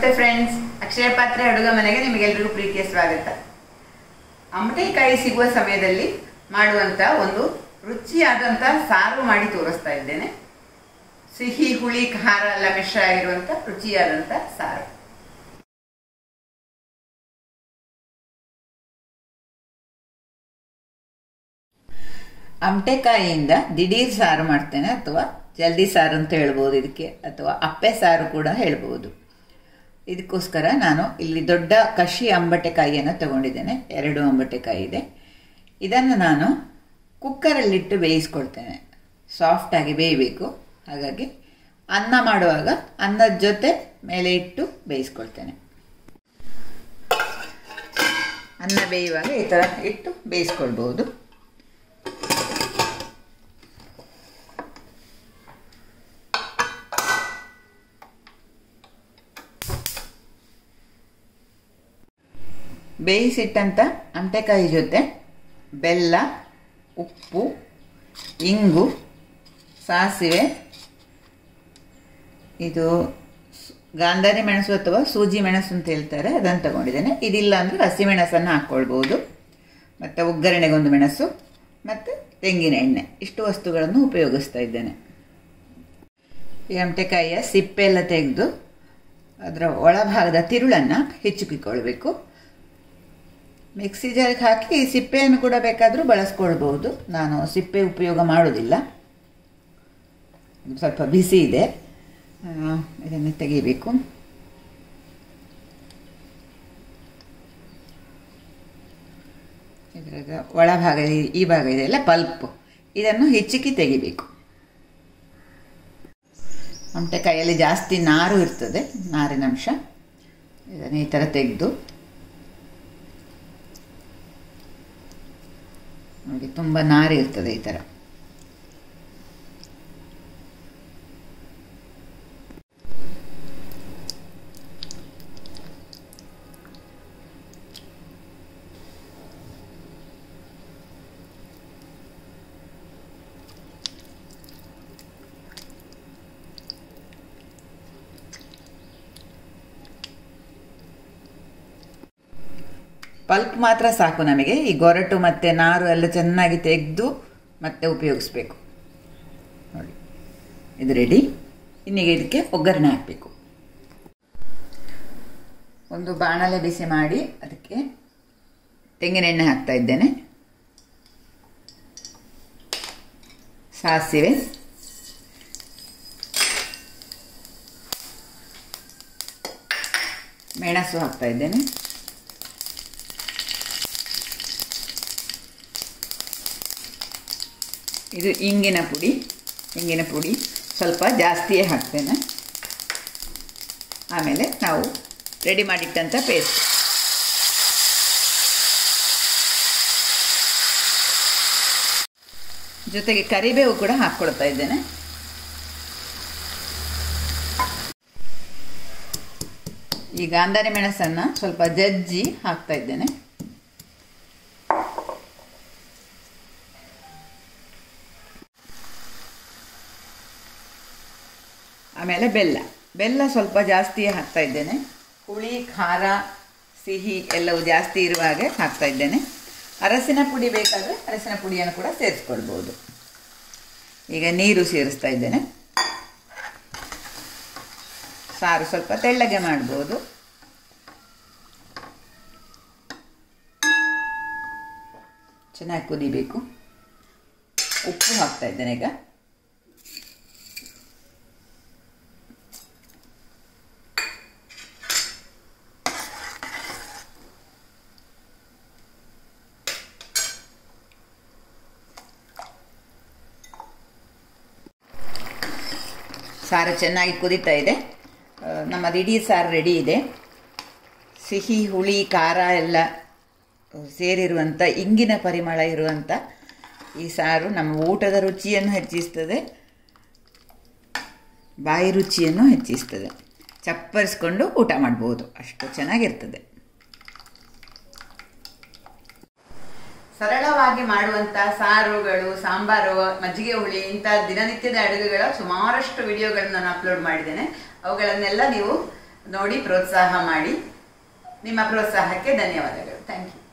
ನಮಸ್ತೆ ಫ್ರೆಂಡ್ಸ್ ಅಕ್ಷಯ ಪಾತ್ರೆ ಅಡುಗೆ ಮನೆಗೆ ನಿಮಗೆಲ್ರಿಗೂ ಪ್ರೀತಿಯ ಸ್ವಾಗತ ಅಮಟೆಕಾಯಿ ಸಿಗುವ ಸಮಯದಲ್ಲಿ ಮಾಡುವಂತ ಒಂದು ರುಚಿಯಾದಂಥ ಸಾರು ಮಾಡಿ ತೋರಿಸ್ತಾ ಇದ್ದೇನೆ ಸಿಹಿ ಹುಳಿ ಖಾರ ಎಲ್ಲ ಮಿಶ್ರ ಆಗಿರುವಂಥ ರುಚಿಯಾದಂಥ ಸಾರು ಅಮಟೆಕಾಯಿಯಿಂದ ದಿಢೀರ್ ಸಾರು ಮಾಡ್ತೇನೆ ಅಥವಾ ಜಲ್ದಿ ಸಾರು ಅಂತ ಹೇಳ್ಬೋದು ಇದಕ್ಕೆ ಅಥವಾ ಅಪ್ಪೆ ಸಾರು ಕೂಡ ಹೇಳ್ಬೋದು ಇದಕ್ಕೋಸ್ಕರ ನಾನು ಇಲ್ಲಿ ದೊಡ್ಡ ಕಷಿ ಅಂಬಟೆಕಾಯಿಯನ್ನು ತಗೊಂಡಿದ್ದೇನೆ ಎರಡು ಅಂಬಟೆಕಾಯಿ ಇದೆ ಇದನ್ನು ನಾನು ಕುಕ್ಕರಲ್ಲಿಟ್ಟು ಬೇಯಿಸ್ಕೊಳ್ತೇನೆ ಸಾಫ್ಟಾಗಿ ಬೇಯಬೇಕು ಹಾಗಾಗಿ ಅನ್ನ ಮಾಡುವಾಗ ಅನ್ನದ ಜೊತೆ ಮೇಲೆ ಇಟ್ಟು ಬೇಯಿಸ್ಕೊಳ್ತೇನೆ ಅನ್ನ ಬೇಯುವಾಗ ಈ ಥರ ಇಟ್ಟು ಬೇಯಿಸ್ಕೊಳ್ಬೋದು ಬೇಯಿಸಿಟ್ಟಂಥ ಅಂಟೆಕಾಯಿ ಜೊತೆ ಬೆಲ್ಲ ಉಪ್ಪು ಇಂಗು ಸಾಸಿವೆ ಇದು ಗಾಂಧಾರಿ ಮೆಣಸು ಅಥವಾ ಸೂಜಿ ಮೆಣಸು ಅಂತ ಹೇಳ್ತಾರೆ ಅದನ್ನು ತಗೊಂಡಿದ್ದೇನೆ ಇದಿಲ್ಲ ಅಂದರೆ ಹಸಿಮೆಣಸನ್ನು ಹಾಕ್ಕೊಳ್ಬೋದು ಮತ್ತು ಒಗ್ಗರಣೆಗೊಂದು ಮೆಣಸು ಮತ್ತು ತೆಂಗಿನ ಎಣ್ಣೆ ಇಷ್ಟು ವಸ್ತುಗಳನ್ನು ಉಪಯೋಗಿಸ್ತಾ ಇದ್ದೇನೆ ಈ ಅಂಟೆಕಾಯಿಯ ಸಿಪ್ಪೆ ಎಲ್ಲ ತೆಗೆದು ಅದರ ಒಳಭಾಗದ ತಿರುಳನ್ನು ಹೆಚ್ಚಿಕೊಳ್ಳಬೇಕು ಮಿಕ್ಸಿ ಜಾರಿಗೆ ಹಾಕಿ ಸಿಪ್ಪೆಯನ್ನು ಕೂಡ ಬೇಕಾದರೂ ಬಳಸ್ಕೊಳ್ಬೋದು ನಾನು ಸಿಪ್ಪೆ ಉಪಯೋಗ ಮಾಡೋದಿಲ್ಲ ಸ್ವಲ್ಪ ಬಿಸಿ ಇದೆ ಇದನ್ನು ತೆಗಿಬೇಕು ಇದರ ಒಳಭಾಗ ಈ ಭಾಗ ಇದೆಯಲ್ಲ ಪಲ್ಪ್ ಇದನ್ನು ಹೆಚ್ಚಿಕ್ಕಿ ತೆಗಿಬೇಕು ಕೈಯಲ್ಲಿ ಜಾಸ್ತಿ ನಾರು ಇರ್ತದೆ ನಾರಿನ ಅಂಶ ಇದನ್ನು ಈ ಥರ ತೆಗೆದು ನೋಡಿ ತುಂಬ ನಾರು ಇರ್ತದೆ ಈ ಥರ ಪಲ್ಪ್ ಮಾತ್ರ ಸಾಕು ನಮಗೆ ಈ ಗೊರಟು ಮತ್ತು ನಾರು ಎಲ್ಲ ಚೆನ್ನಾಗಿ ತೆಗೆದು ಮತ್ತೆ ಉಪಯೋಗಿಸ್ಬೇಕು ನೋಡಿ ಇದು ರೆಡಿ ಇನ್ನೀಗ ಇದಕ್ಕೆ ಒಗ್ಗರಣೆ ಹಾಕಬೇಕು ಒಂದು ಬಾಣಲೆ ಬಿಸಿ ಮಾಡಿ ಅದಕ್ಕೆ ತೆಂಗಿನ ಎಣ್ಣೆ ಹಾಕ್ತಾ ಇದ್ದೇನೆ ಸಾಸಿವೆ ಮೆಣಸು ಹಾಕ್ತಾ ಇದ್ದೇನೆ ಇದು ಇಂಗಿನ ಪುಡಿ ಇಂಗಿನ ಪುಡಿ ಸ್ವಲ್ಪ ಜಾಸ್ತಿಯೇ ಹಾಕ್ತೇನೆ ಆಮೇಲೆ ನಾವು ರೆಡಿ ಮಾಡಿಟ್ಟಂಥ ಪೇಸ್ಟ್ ಜೊತೆಗೆ ಕರಿಬೇವು ಕೂಡ ಹಾಕ್ಕೊಳ್ತಾ ಇದ್ದೇನೆ ಈ ಗಾಂಧಾರಿ ಮೆಣಸನ್ನು ಸ್ವಲ್ಪ ಜಜ್ಜಿ ಹಾಕ್ತಾ ಇದ್ದೇನೆ ಆಮೇಲೆ ಬೆಲ್ಲ ಬೆಲ್ಲ ಸ್ವಲ್ಪ ಜಾಸ್ತಿ ಹಾಕ್ತಾ ಇದ್ದೇನೆ ಹುಳಿ ಖಾರ ಸಿಹಿ ಎಲ್ಲವೂ ಜಾಸ್ತಿ ಇರುವ ಹಾಗೆ ಹಾಕ್ತಾ ಇದ್ದೇನೆ ಅರಸಿನ ಪುಡಿ ಬೇಕಾದರೆ ಅರಸಿನ ಪುಡಿಯನ್ನು ಕೂಡ ಸೇರಿಸ್ಕೊಳ್ಬೋದು ಈಗ ನೀರು ಸೇರಿಸ್ತಾ ಇದ್ದೇನೆ ಸಾರು ಸ್ವಲ್ಪ ತೆಳ್ಳಗೆ ಮಾಡ್ಬೋದು ಚೆನ್ನಾಗಿ ಕುದಿಬೇಕು ಉಪ್ಪು ಹಾಕ್ತಾ ಇದ್ದೇನೆ ಈಗ ಸಾರು ಚೆನ್ನಾಗಿ ಕುದೀತಾ ಇದೆ ನಮ್ಮ ರೆಡಿ ಸಾರು ರೆಡಿ ಇದೆ ಸಿಹಿ ಹುಳಿ ಖಾರ ಎಲ್ಲ ಸೇರಿರುವಂಥ ಇಂಗಿನ ಪರಿಮಳ ಇರುವಂಥ ಈ ಸಾರು ನಮ್ಮ ಊಟದ ರುಚಿಯನ್ನು ಹೆಚ್ಚಿಸ್ತದೆ ಬಾಯಿ ರುಚಿಯನ್ನು ಹೆಚ್ಚಿಸ್ತದೆ ಚಪ್ಪರಿಸ್ಕೊಂಡು ಊಟ ಮಾಡ್ಬೋದು ಅಷ್ಟು ಚೆನ್ನಾಗಿರ್ತದೆ ಸರಳವಾಗಿ ಮಾಡುವಂಥ ಸಾರುಗಳು ಸಾಂಬಾರು ಮಜ್ಜಿಗೆ ಹುಳಿ ಇಂಥ ದಿನನಿತ್ಯದ ಅಡುಗೆಗಳ ಸುಮಾರಷ್ಟು ವಿಡಿಯೋಗಳನ್ನು ನಾನು ಅಪ್ಲೋಡ್ ಮಾಡಿದ್ದೇನೆ ಅವುಗಳನ್ನೆಲ್ಲ ನೀವು ನೋಡಿ ಪ್ರೋತ್ಸಾಹ ಮಾಡಿ ನಿಮ್ಮ ಪ್ರೋತ್ಸಾಹಕ್ಕೆ ಧನ್ಯವಾದಗಳು ಥ್ಯಾಂಕ್ ಯು